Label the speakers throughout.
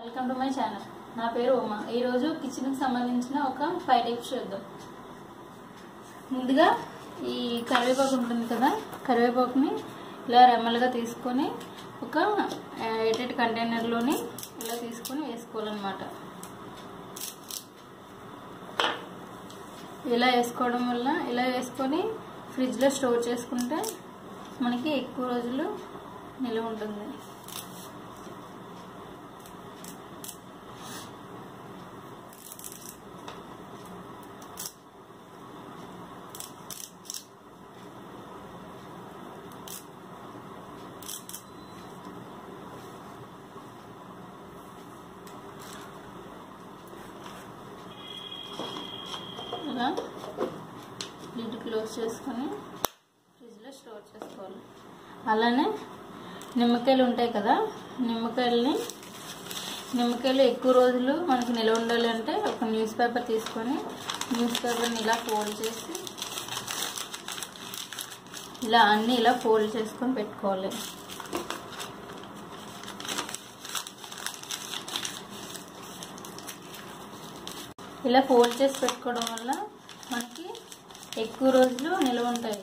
Speaker 1: welcome to my channel నా పేరు ఉమా ఈరోజు కిచెన్కి సంబంధించిన ఒక ఫైవ్ టిప్స్ చూద్దాం ముందుగా ఈ కరివేపాకు ఉంటుంది కదా కరివేపాకుని ఇలా రెమ్మలుగా తీసుకొని ఒక ఎయిటెడ్ కంటైనర్లోని ఇలా తీసుకొని వేసుకోవాలన్నమాట ఇలా వేసుకోవడం వల్ల ఇలా వేసుకొని ఫ్రిడ్జ్లో స్టోర్ చేసుకుంటే మనకి ఎక్కువ రోజులు నిల్వ ఉంటుంది ఇలా లిడ్ క్లోజ్ చేసుకొని ఫ్రిడ్జ్లో స్టోర్ చేసుకోవాలి అలానే నిమ్మకాయలు ఉంటాయి కదా నిమ్మకాయలని నిమ్మకాయలు ఎక్కువ రోజులు మనకి నిల్వ ఉండాలి అంటే ఒక న్యూస్ పేపర్ తీసుకొని న్యూస్ పేపర్ని ఇలా ఫోల్డ్ చేసి ఇలా అన్నీ ఇలా ఫోల్డ్ చేసుకొని పెట్టుకోవాలి ఇలా ఫోల్డ్ చేసి పెట్టుకోవడం వల్ల మనకి ఎక్కువ రోజులు నిల్వ ఉంటాయి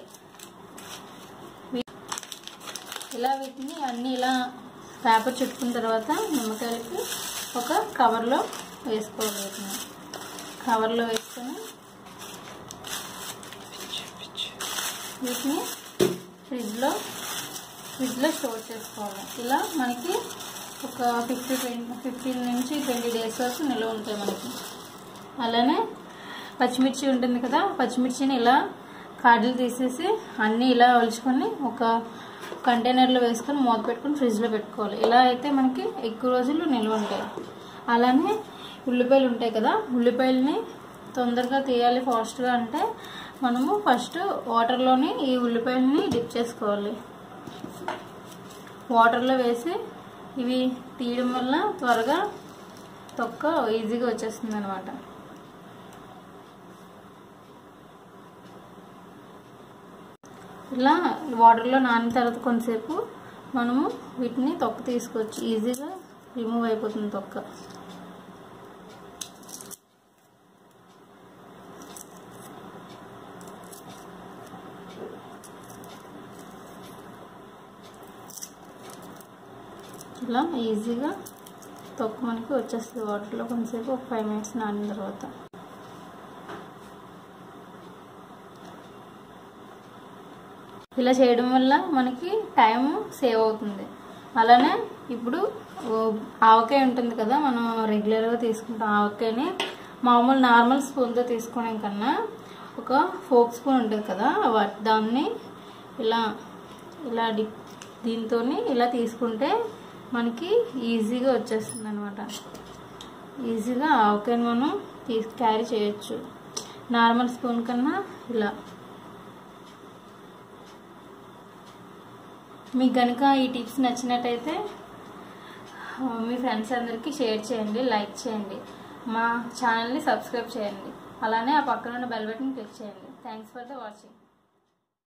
Speaker 1: ఇలా వీటిని అన్ని ఇలా పేపర్ చుట్టుకున్న తర్వాత నిమ్మకాయలకి ఒక కవర్లో వేసుకోవాలి వీటిని కవర్లో వేసుకొని వీటిని ఫ్రిడ్జ్లో ఫ్రిడ్జ్లో స్టోర్ చేసుకోవాలి ఇలా మనకి ఒక ఫిఫ్టీ ట్వంటీ ఫిఫ్టీన్ నుంచి ట్వంటీ డేస్ వరకు నిల్వ ఉంటాయి మనకి అలానే పచ్చిమిర్చి ఉంటుంది కదా పచ్చిమిర్చిని ఇలా కాడలు తీసేసి అన్నీ ఇలా ఒలుచుకొని ఒక కంటైనర్లో వేసుకొని మూత పెట్టుకొని ఫ్రిడ్జ్లో పెట్టుకోవాలి ఇలా అయితే మనకి ఎక్కువ రోజులు నిల్వ ఉంటాయి అలానే ఉల్లిపాయలు ఉంటాయి కదా ఉల్లిపాయలని తొందరగా తీయాలి ఫాస్ట్గా అంటే మనము ఫస్ట్ వాటర్లోని ఈ ఉల్లిపాయలని డిప్ చేసుకోవాలి వాటర్లో వేసి ఇవి తీయడం వల్ల త్వరగా తొక్క ఈజీగా వచ్చేస్తుంది అనమాట ఇలా వాటర్లో నానిన తర్వాత కొంతసేపు మనము వీటిని తొక్క తీసుకోవచ్చు ఈజీగా రిమూవ్ అయిపోతుంది తొక్క ఇలా ఈజీగా తొక్క మనకి వచ్చేస్తుంది వాటర్లో కొంతసేపు ఒక ఫైవ్ మినిట్స్ నానిన తర్వాత ఇలా చేయడం వల్ల మనకి టైం సేవ్ అవుతుంది అలానే ఇప్పుడు ఆవకాయ ఉంటుంది కదా మనం రెగ్యులర్గా తీసుకుంటాం ఆవకాయని మామూలు నార్మల్ స్పూన్తో తీసుకోవడం కన్నా ఒక ఫోక్ స్పూన్ ఉంటుంది కదా వాటి దాన్ని ఇలా ఇలా డిప్ దీంతో ఇలా తీసుకుంటే మనకి ఈజీగా వచ్చేస్తుంది అనమాట ఈజీగా ఆవకాయని మనం తీసి క్యారీ చేయొచ్చు నార్మల్ స్పూన్ కన్నా ఇలా మీకు కనుక ఈ టిప్స్ నచ్చినట్టయితే మీ ఫ్రెండ్స్ అందరికీ షేర్ చేయండి లైక్ చేయండి మా ఛానల్ని సబ్స్క్రైబ్ చేయండి అలానే ఆ పక్కన ఉన్న బెల్ బటన్ క్లిక్ చేయండి థ్యాంక్స్ ఫర్ ద వాచింగ్